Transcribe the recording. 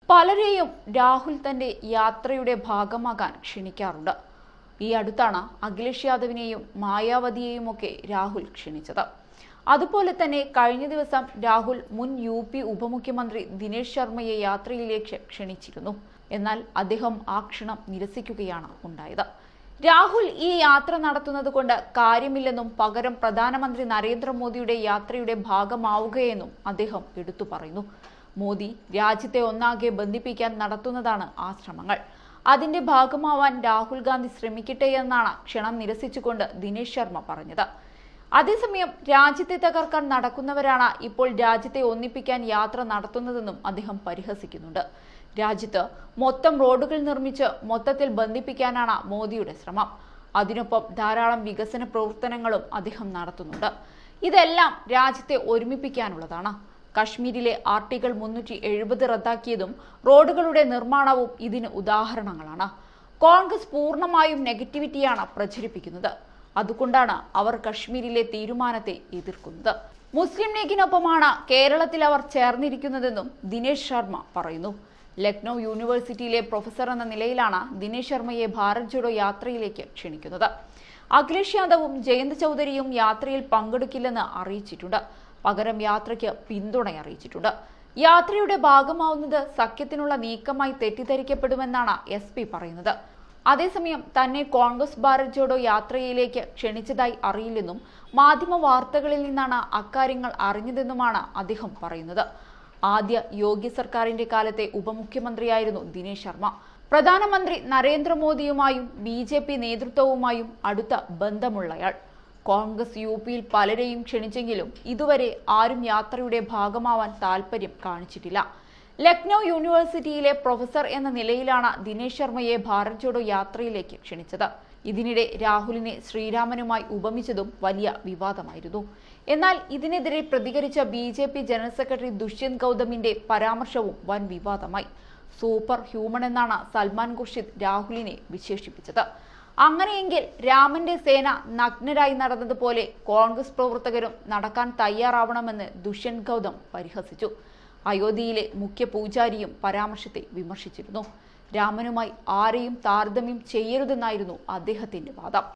പലരെയും രാഹുൽ തന്റെ യാത്രയുടെ ഭാഗമാകാൻ ക്ഷണിക്കാറുണ്ട് ഈ അടുത്താണ് അഖിലേഷ് യാദവിനെയും മായാവതിയെയും ഒക്കെ രാഹുൽ ക്ഷണിച്ചത് അതുപോലെ തന്നെ കഴിഞ്ഞ ദിവസം രാഹുൽ മുൻ യു പി ഉപമുഖ്യമന്ത്രി ദിനേശ് ശർമ്മയെ യാത്രയിലേക്ക് ക്ഷണിച്ചിരുന്നു എന്നാൽ അദ്ദേഹം ആ ക്ഷണം നിരസിക്കുകയാണ് ഉണ്ടായത് രാഹുൽ ഈ യാത്ര നടത്തുന്നത് കൊണ്ട് കാര്യമില്ലെന്നും പകരം പ്രധാനമന്ത്രി നരേന്ദ്രമോദിയുടെ യാത്രയുടെ ഭാഗമാവുകയെന്നും അദ്ദേഹം എടുത്തു പറയുന്നു മോദി രാജ്യത്തെ ഒന്നാകെ ബന്ധിപ്പിക്കാൻ നടത്തുന്നതാണ് ആ ശ്രമങ്ങൾ അതിന്റെ ഭാഗമാവാൻ രാഹുൽ ഗാന്ധി ശ്രമിക്കട്ടെ എന്നാണ് ക്ഷണം നിരസിച്ചുകൊണ്ട് ദിനേശ് ശർമ്മ പറഞ്ഞത് അതേസമയം രാജ്യത്തെ തകർക്കാൻ നടക്കുന്നവരാണ് ഇപ്പോൾ രാജ്യത്തെ ഒന്നിപ്പിക്കാൻ യാത്ര നടത്തുന്നതെന്നും അദ്ദേഹം പരിഹസിക്കുന്നുണ്ട് രാജ്യത്ത് മൊത്തം റോഡുകൾ നിർമ്മിച്ച് മൊത്തത്തിൽ ബന്ധിപ്പിക്കാനാണ് മോദിയുടെ ശ്രമം അതിനൊപ്പം ധാരാളം വികസന പ്രവർത്തനങ്ങളും അദ്ദേഹം നടത്തുന്നുണ്ട് ഇതെല്ലാം രാജ്യത്തെ ഒരുമിപ്പിക്കാനുള്ളതാണ് കശ്മീരിലെ ആർട്ടിക്കിൾ മുന്നൂറ്റി എഴുപത് റദ്ദാക്കിയതും റോഡുകളുടെ നിർമ്മാണവും ഇതിന് ഉദാഹരണങ്ങളാണ് കോൺഗ്രസ് പൂർണ്ണമായും നെഗറ്റിവിറ്റിയാണ് പ്രചരിപ്പിക്കുന്നത് അതുകൊണ്ടാണ് അവർ കശ്മീരിലെ തീരുമാനത്തെ എതിർക്കുന്നത് മുസ്ലിം ലീഗിനൊപ്പമാണ് കേരളത്തിൽ അവർ ചേർന്നിരിക്കുന്നതെന്നും ദിനേശ് ശർമ്മ പറയുന്നു ലക്നൗ യൂണിവേഴ്സിറ്റിയിലെ പ്രൊഫസർ എന്ന നിലയിലാണ് ദിനേശ് ശർമ്മയെ ഭാരത് ജോഡോ യാത്രയിലേക്ക് ക്ഷണിക്കുന്നത് അഖിലേഷ് യാദവും ജയന്ത് ചൗധരിയും യാത്രയിൽ പങ്കെടുക്കില്ലെന്ന് അറിയിച്ചിട്ടുണ്ട് പകരം യാത്രയ്ക്ക് പിന്തുണ അറിയിച്ചിട്ടുണ്ട് യാത്രയുടെ ഭാഗമാവുന്നത് സഖ്യത്തിനുള്ള നീക്കമായി തെറ്റിദ്ധരിക്കപ്പെടുമെന്നാണ് എസ് പി പറയുന്നത് അതേസമയം തന്നെ കോൺഗ്രസ് ഭാരത് ജോഡോ യാത്രയിലേക്ക് ക്ഷണിച്ചതായി അറിയില്ലെന്നും മാധ്യമ വാർത്തകളിൽ നിന്നാണ് അക്കാര്യങ്ങൾ അറിഞ്ഞതെന്നുമാണ് അദ്ദേഹം പറയുന്നത് ആദ്യ യോഗി സർക്കാരിന്റെ കാലത്തെ ഉപമുഖ്യമന്ത്രിയായിരുന്നു ദിനേശ് ശർമ്മ പ്രധാനമന്ത്രി നരേന്ദ്രമോദിയുമായും ബി ജെ പി നേതൃത്വവുമായും അടുത്ത ബന്ധമുള്ളയാൾ കോൺഗ്രസ് യു പിയിൽ പലരെയും ക്ഷണിച്ചെങ്കിലും ഇതുവരെ ആരും യാത്രയുടെ ഭാഗമാവാൻ താൽപ്പര്യം കാണിച്ചിട്ടില്ല ലക്നൗ യൂണിവേഴ്സിറ്റിയിലെ പ്രൊഫസർ എന്ന നിലയിലാണ് ദിനേശ് ശർമ്മയെ ഭാരത് ജോഡോ യാത്രയിലേക്ക് ക്ഷണിച്ചത് ഇതിനിടെ രാഹുലിനെ ശ്രീരാമനുമായി ഉപമിച്ചതും വലിയ വിവാദമായിരുന്നു എന്നാൽ ഇതിനെതിരെ പ്രതികരിച്ച B J P general secretary Dushyant ഗൗതമിന്റെ പരാമർശവും വൻ വിവാദമായി സൂപ്പർ ഹ്യൂമൺ എന്നാണ് സൽമാൻ ഖുർഷിദ് രാഹുലിനെ വിശേഷിപ്പിച്ചത് അങ്ങനെയെങ്കിൽ രാമന്റെ സേന നഗ്നരായി നടന്നതുപോലെ കോൺഗ്രസ് പ്രവർത്തകരും നടക്കാൻ തയ്യാറാവണമെന്ന് ദുഷ്യന്ത് ഗൗതം പരിഹസിച്ചു അയോധ്യയിലെ മുഖ്യ പൂജാരിയും പരാമർശത്തെ വിമർശിച്ചിരുന്നു രാമനുമായി ആരെയും താരതമ്യം ചെയ്യരുതെന്നായിരുന്നു അദ്ദേഹത്തിന്റെ വാദം